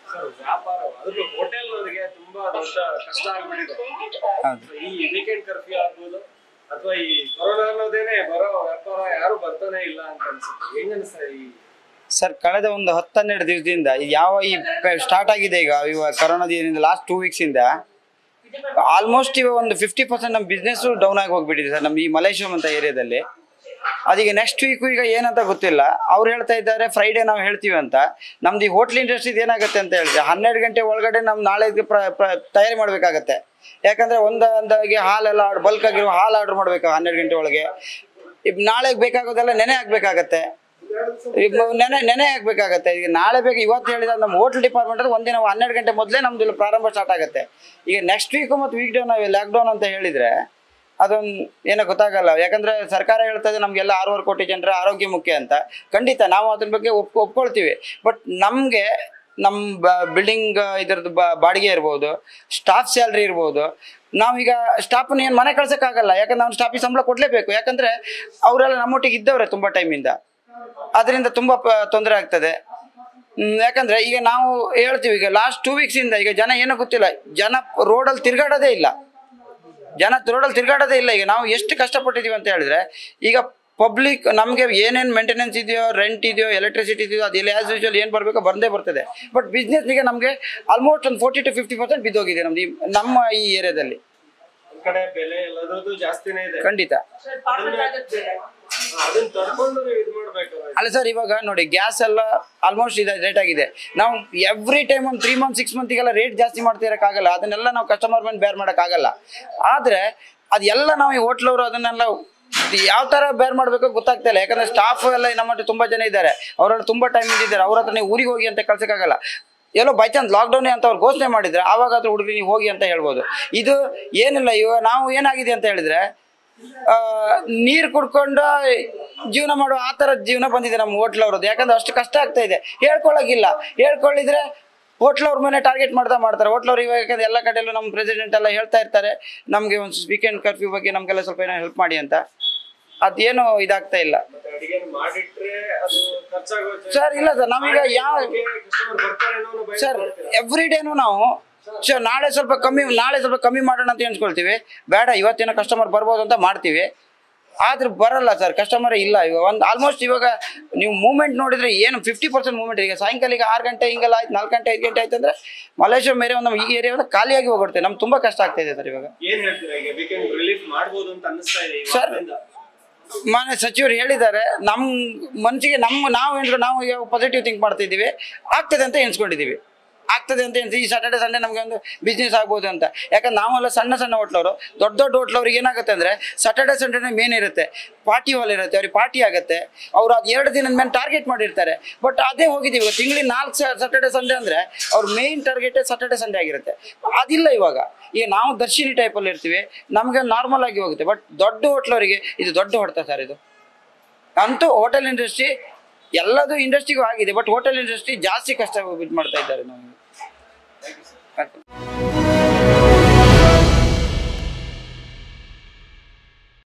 Sir ವ್ಯಾಪಾರ ಅದ್ರ ಹೋಟೆಲ್ನವರಿಗೆ ತುಂಬಾ ದೊಡ್ಡ ಕಷ್ಟ ಆಗ್ಬಿಟ್ಟಿದೆ ಹೌದು So, ಈ ವೀಕೆಂಡ್ ಕರ್ಫ್ಯೂ ಆಗ್ಬೋದು ಅಥವಾ ಈ ಕೊರೋನಾ ಅನ್ನೋದೇನೆ ಬರೋ ವ್ಯಾಪಾರ ಯಾರು ಬರ್ತಾನೆ ಇಲ್ಲ ಅಂತ ಅನ್ಸುತ್ತೆ ಹೆಂಗ್ ಅನ್ಸ್ತಾ ಈ ಸರ್ ಕಳೆದ ಒಂದು ಹತ್ತನ್ನೆರಡು ದಿವಸದಿಂದ ಈ ಯಾವ ಈ ಸ್ಟಾರ್ಟ್ ಆಗಿದೆ ಈಗ ಇವಾಗ ಕರೋನಾದಿಂದ ಲಾಸ್ಟ್ ಟೂ ವೀಕ್ಸಿಂದ ಆಲ್ಮೋಸ್ಟ್ ಇವಾಗ ಒಂದು ಫಿಫ್ಟಿ ಪರ್ಸೆಂಟ್ ನಮ್ಮ ಬಿಸ್ನೆಸ್ ಡೌನ್ ಆಗಿ ಹೋಗ್ಬಿಟ್ಟಿದೆ ಸರ್ ನಮ್ಮ ಈ ಮಲೇಶ್ವರಂ ಅಂತ ಏರಿಯಾದಲ್ಲಿ ಅದೀಗ ನೆಕ್ಸ್ಟ್ ವೀಕು ಈಗ ಏನಂತ ಗೊತ್ತಿಲ್ಲ ಅವ್ರು ಹೇಳ್ತಾ ಇದ್ದಾರೆ ಫ್ರೈಡೇ ನಾವು ಹೇಳ್ತೀವಿ ಅಂತ ನಮ್ದು ಈ ಹೋಟ್ಲ್ ಇಂಡಸ್ಟ್ರೀಸ್ ಏನಾಗುತ್ತೆ ಅಂತ ಹೇಳಿದ್ರೆ ಹನ್ನೆರಡು ಗಂಟೆ ಒಳಗಡೆ ನಾವು ನಾಳೆ ಇದಕ್ಕೆ ಪ್ರ ಪ್ರ- ತಯಾರಿ ಮಾಡಬೇಕಾಗತ್ತೆ ಯಾಕಂದ್ರೆ ಒಂದೊಂದಾಗಿ ಹಾಲೆಲ್ಲ ಬಲ್ಕ್ ಆಗಿರೋ ಹಾಲು ಆರ್ಡರ್ ಮಾಡಬೇಕು ಹನ್ನೆರಡು ಗಂಟೆ ಒಳಗೆ ಈಗ ನಾಳೆಗೆ ಬೇಕಾಗೋದೆಲ್ಲ ನೆನೆ ಹಾಕ್ಬೇಕಾಗತ್ತೆ ಈಗ ನೆನೆ ನೆನೆ ಹಾಕ್ಬೇಕಾಗತ್ತೆ ಈಗ ನಾಳೆ ಬೇಕು ಇವತ್ತು ಹೇಳಿದ ನಮ್ಮ ಹೋಟೆಲ್ ಡಿಪಾರ್ಟ್ಮೆಂಟ್ ಅಲ್ಲಿ ಒಂದಿನ ಹನ್ನೆರಡು ಗಂಟೆ ಮೊದಲೇ ನಮ್ದು ಇಲ್ಲಿ ಪ್ರಾರಂಭ ಸ್ಟಾರ್ಟ್ ಆಗುತ್ತೆ ಈಗ ನೆಕ್ಸ್ಟ್ ವೀಕ್ ಮತ್ತು ವೀಕ್ ಡೌನ್ ಲಾಕ್ಡೌನ್ ಅಂತ ಹೇಳಿದ್ರೆ ಅದೊಂದು ಏನೋ ಗೊತ್ತಾಗಲ್ಲ ಯಾಕಂದ್ರೆ ಸರ್ಕಾರ ಹೇಳ್ತದೆ ನಮ್ಗೆಲ್ಲ ಆರೂವರೆ ಕೋಟಿ ಜನರ ಆರೋಗ್ಯ ಮುಖ್ಯ ಅಂತ ಖಂಡಿತ ನಾವು ಅದ್ರ ಬಗ್ಗೆ ಒಪ್ ಒಪ್ಕೊಳ್ತೀವಿ ಬಟ್ ನಮಗೆ ನಮ್ಮ ಬಿಲ್ಡಿಂಗ್ ಇದ್ರದ್ದು ಬ- ಬಾಡಿಗೆ ಇರ್ಬೋದು ಸ್ಟಾಫ್ ಸ್ಯಾಲ್ರಿ ಇರ್ಬೋದು ನಾವೀಗ ಸ್ಟಾಫ್ನ ಏನು ಮನೆ ಕಳ್ಸೋಕ್ಕಾಗಲ್ಲ ಯಾಕಂದ್ರೆ ನಾವು ಸ್ಟಾಫಿಗೆ ಸಂಬಳ ಕೊಡಲೇಬೇಕು ಯಾಕಂದ್ರೆ ಅವರೆಲ್ಲ ನಮ್ಮೊಟ್ಟಿಗೆ ಇದ್ದವ್ರೆ ತುಂಬ ಟೈಮಿಂದ ಅದರಿಂದ ತುಂಬ ತೊಂದರೆ ಆಗ್ತದೆ ಹ್ಮ್, ಯಾಕಂದ್ರೆ ಈಗ ನಾವು ಹೇಳ್ತೀವಿ ಈಗ ಲಾಸ್ಟ್ ಟೂ ವೀಕ್ಸಿಂದ ಈಗ ಜನ ಏನೋ ಗೊತ್ತಿಲ್ಲ ಜನ ರೋಡಲ್ಲಿ ತಿರ್ಗಾಡೋದೇ ಇಲ್ಲ ಜನ ರೋಡಲ್ಲಿ ತಿರ್ಗಾಡೋದೇ ಇಲ್ಲ ಈಗ ನಾವು ಎಷ್ಟು ಕಷ್ಟಪಟ್ಟಿದ್ದೀವಿ ಅಂತ ಹೇಳಿದ್ರೆ ಈಗ ಪಬ್ಲಿಕ್ ನಮಗೆ ಏನೇನು ಮೇಂಟೆನೆನ್ಸ್ ಇದೆಯೋ ರೆಂಟ್ ಇದೆಯೋ ಎಲೆಕ್ಟ್ರಿಸಿಟಿ ಇದೆಯೋ ಅದೆಲ್ಲ ಆಸ್ ಯೂಶುವಲ್ ಏನು ಬರಬೇಕೋ ಬಂದೇ ಬರ್ತದೆ ಬಟ್ ಬಿಸ್ನೆಸ್ನಿಗೆ ನಮಗೆ ಆಲ್ಮೋಸ್ಟ್ ಒಂದು ಫೋರ್ಟಿ ಟು ಫಿಫ್ಟಿ ಪರ್ಸೆಂಟ್ ಬಿದ್ದೋಗಿದೆ ನಮ್ದು ಈ- ನಮ್ಮ ಈ ಏರಿಯಾದಲ್ಲಿ ಒಂದ್ ಕಡೆ ಬೆಲೆ ಎಲ್ಲದ್ರದ್ದು ಜಾಸ್ತಿನೇ ಇದೆ ಖಂಡಿತ ಅದನ್ನ ತಡ್ಕೊಂಡು ನೀವು ಇದು ಮಾಡ್ಬೇಕಲ್ಲ ಅಲ್ಲ ಸರ್ ಇವಾಗ ನೋಡಿ ಗ್ಯಾಸ್ ಎಲ್ಲ ಆಲ್ಮೋಸ್ಟ್ ಇದೆ ರೇಟ್ ಆಗಿದೆ ನಾವು ಎವ್ರಿ ಟೈಮ್ ಒಂದು ತ್ರೀ ಮಂತ್ ಸಿಕ್ಸ್ ಮಂತಿಗೆಲ್ಲ ರೇಟ್ ಜಾಸ್ತಿ ಮಾಡ್ತಾ ಇರೋಕ್ಕಾಗಲ್ಲ ಅದನ್ನೆಲ್ಲ ನಾವು ಕಸ್ಟಮರ್ ಮೇಲೆ ಬೇರ್ ಮಾಡೋಕ್ಕಾಗಲ್ಲ ಆದರೆ ಅದೆಲ್ಲ ನಾವು ಈ ಹೋಟ್ಲವರು ಅದನ್ನೆಲ್ಲ ಯಾವ ಥರ ಬೇರ್ ಮಾಡಬೇಕು ಗೊತ್ತಾಗ್ತಾ ಇಲ್ಲ ಯಾಕಂದ್ರೆ ಸ್ಟಾಫ್ ಎಲ್ಲ ನಮ್ಮ ಹತ್ರ ತುಂಬ ಜನ ಇದ್ದಾರೆ ಅವರಲ್ಲಿ ತುಂಬ ಟೈಮ್ ಇದ್ದಾರೆ ಅವ್ರ ಹತ್ರ ನೀವು ಊರಿಗೆ ಹೋಗಿ ಅಂತ ಕಳ್ಸೋಕ್ಕಾಗಲ್ಲ ಎಲ್ಲೋ ಬೈ ಚಾನ್ಸ್ ಲಾಕ್ಡೌನ್ ಅಂತ ಅವ್ರು ಘೋಷಣೆ ಮಾಡಿದ್ರೆ ಆವಾಗ ಅದ್ರ ಹುಡುಗರು ನೀವು ಹೋಗಿ ಅಂತ ಹೇಳ್ಬೋದು ಇದು ಏನಿಲ್ಲ ಇವಾಗ ನಾವು ಏನಾಗಿದೆ ಅಂತ ಹೇಳಿದ್ರೆ ಆ, ನೀರು ಕುಡ್ಕೊಂಡು ಜೀವನ ಮಾಡೋ ಆ ಥರ ಜೀವನ ಬಂದಿದೆ ನಮ್ಮ ಹೋಟ್ಲ್ ಅವ್ರದ್ದು ಯಾಕಂದ್ರೆ ಅಷ್ಟು ಕಷ್ಟ ಆಗ್ತಾ ಇದೆ ಹೇಳ್ಕೊಳ್ಳೋಗಿಲ್ಲ ಹೇಳ್ಕೊಳ್ಳಿದ್ರೆ ಹೋಟ್ಲ್ ಅವ್ರ ಮೇಲೆ ಟಾರ್ಗೆಟ್ ಮಾಡ್ತಾ ಮಾಡ್ತಾರೆ ಹೋಟ್ಲ್ ಅವ್ರು ಇವಾಗ ಯಾಕಂದ್ರೆ ಎಲ್ಲ ಕಡೆಯಲ್ಲೂ ನಮ್ಮ ಪ್ರೆಸಿಡೆಂಟ್ ಎಲ್ಲ ಹೇಳ್ತಾ ಇರ್ತಾರೆ ನಮಗೆ ಒಂದು ವೀಕೆಂಡ್ ಕರ್ಫ್ಯೂ ಬಗ್ಗೆ ನಮಗೆಲ್ಲ ಸ್ವಲ್ಪ ಏನೋ ಹೆಲ್ಪ್ ಮಾಡಿ ಅಂತ ಅದೇನು ಇದಾಗ್ತಾ ಇಲ್ಲ ಮತ್ತೆ ಅಡಿಗೆ ಮಾಡಿಟ್ರೆ ಅದು ಖರ್ಚಾಗೋ ಸರ್ ಇಲ್ಲ ಸರ್ ನಾವೀಗ ಯಾವ ಕಸ್ಟಮರ್ ಬರ್ತಾರೆ ಅನ್ನೋ ಭಯ ಸರ್ ಎವ್ರಿ ಡೇನು ನಾವು ಸರ್ ನಾಳೆ ಸ್ವಲ್ಪ ಕಮ್ಮಿ ನಾಳೆ ಸ್ವಲ್ಪ ಕಮ್ಮಿ ಮಾಡೋಣ ಅಂತ ಎಣಿಸ್ಕೊಳ್ತೀವಿ ಬೇಡ ಇವತ್ತೇನೋ ಕಸ್ಟಮರ್ ಬರ್ಬೋದು ಅಂತ ಮಾಡ್ತೀವಿ ಆದ್ರೆ ಬರಲ್ಲ ಸರ್ ಕಸ್ಟಮರ್ ಇಲ್ಲ ಇವಾಗ ಒಂದು ಆಲ್ಮೋಸ್ಟ್ ಇವಾಗ ನೀವು ಮೂವ್ಮೆಂಟ್ ನೋಡಿದ್ರೆ ಏನು ಫಿಫ್ಟಿ ಪರ್ಸೆಂಟ್ ಮೂವ್ಮೆಂಟ್ ಈಗ ಸಾಯಂಕಾಲ ಈಗ ಆರು ಗಂಟೆ ಹಿಂಗೆಲ್ಲ ಆಯ್ತು ನಾಲ್ಕು ಗಂಟೆ ಐದು ಗಂಟೆ ಆಯ್ತು ಅಂದ್ರೆ ಮಲೇಶ್ವರಂ ಏರಿಯಾ ನಮ್ಮ ಈ ಏರಿಯಾ ಖಾಲಿಯಾಗಿ ಹೋಗ್ಬಿಡುತ್ತೆ ನಮ್ಗೆ ತುಂಬ ಕಷ್ಟ ಆಗ್ತಾ ಇದೆ ಸರ್ ಇವಾಗ ಏನ್ ಹೇಳ್ತೀರಾ ಈಗ ವೀಕೆಂಡ್ ರಿಲೀಫ್ ಮಾಡ್ಬೋದು ಅಂತ ಅನಿಸ್ತಾ ಇದೆ ಈ ಸರ್, ವಾರದಿಂದ. ಮಾನ್ಯ ಸಚಿವರು ಹೇಳಿದ್ದಾರೆ ನಮ್ಮ ಮನಸ್ಸಿಗೆ ನಮ್ಮ ನಾವು ಏನ್ರು ನಾವು ಯಾವ ಪಾಸಿಟಿವ್ ಥಿಂಕ್ ಮಾಡ್ತಾ ಇದ್ದೀವಿ ಆಗ್ತದೆ ಅಂತ ಎಣಿಸ್ಕೊಂಡಿದ್ದೀವಿ ಆಗ್ತದೆ ಅಂತ ಎಣಿಸಿ ಈ ಸ್ಯಾಟರ್ಡೆ ಸಂಡೇ ನಮಗೆ ಒಂದು ಬಿಸ್ನೆಸ್ ಆಗ್ಬೋದು ಅಂತ ಯಾಕಂದ್ರೆ ನಾವೆಲ್ಲ ಸಣ್ಣ ಸಣ್ಣ ಹೋಟ್ಲವರು ದೊಡ್ಡ ದೊಡ್ಡ ಹೋಟ್ಲವ್ರಿಗೆ ಏನಾಗುತ್ತೆ ಅಂದರೆ ಸ್ಯಾಟರ್ಡೆ ಸಂಡೇನೇ ಮೇನ್ ಇರುತ್ತೆ ಪಾರ್ಟಿ ಹಾಲ್ ಇರುತ್ತೆ ಅವ್ರಿಗೆ ಪಾರ್ಟಿ ಆಗುತ್ತೆ ಅವ್ರು ಅದು ಎರಡು ದಿನದ ಮೇಲೆ ಟಾರ್ಗೆಟ್ ಮಾಡಿರ್ತಾರೆ ಬಟ್ ಅದೇ ಹೋಗಿದ್ದೀವಿ ಇವಾಗ ತಿಂಗಳಿಗೆ ನಾಲ್ಕು ಸ್ಯಾಟರ್ಡೆ ಸಂಡೇ ಅಂದರೆ ಅವ್ರ ಮೇನ್ ಟಾರ್ಗೆಟೇ ಸ್ಯಾಟರ್ಡೆ ಸಂಡೇ ಆಗಿರುತ್ತೆ ಅದಿಲ್ಲ ಇವಾಗ ಈಗ ನಾವು ದರ್ಶಿನಿ ಟೈಪಲ್ಲಿ ಇರ್ತೀವಿ ನಮಗೆ ನಾರ್ಮಲ್ ಆಗಿ ಹೋಗುತ್ತೆ ಬಟ್ ದೊಡ್ಡ ಹೋಟ್ಲವರಿಗೆ ಇದು ದೊಡ್ಡ ಹೊಡ್ತ ಸರ್ ಇದು ಅಂತೂ ಹೋಟೆಲ್ ಇಂಡಸ್ಟ್ರಿ ಎಲ್ಲದು ಇಂಡಸ್ಟ್ರಿಗೂ ಆಗಿದೆ ಬಟ್ ಹೋಟೆಲ್ ಇಂಡಸ್ಟ್ರಿ ಜಾಸ್ತಿ ಕಷ್ಟ ಇದು ಮಾಡ್ತಾ ಇದ್ದಾರೆ ನಾವು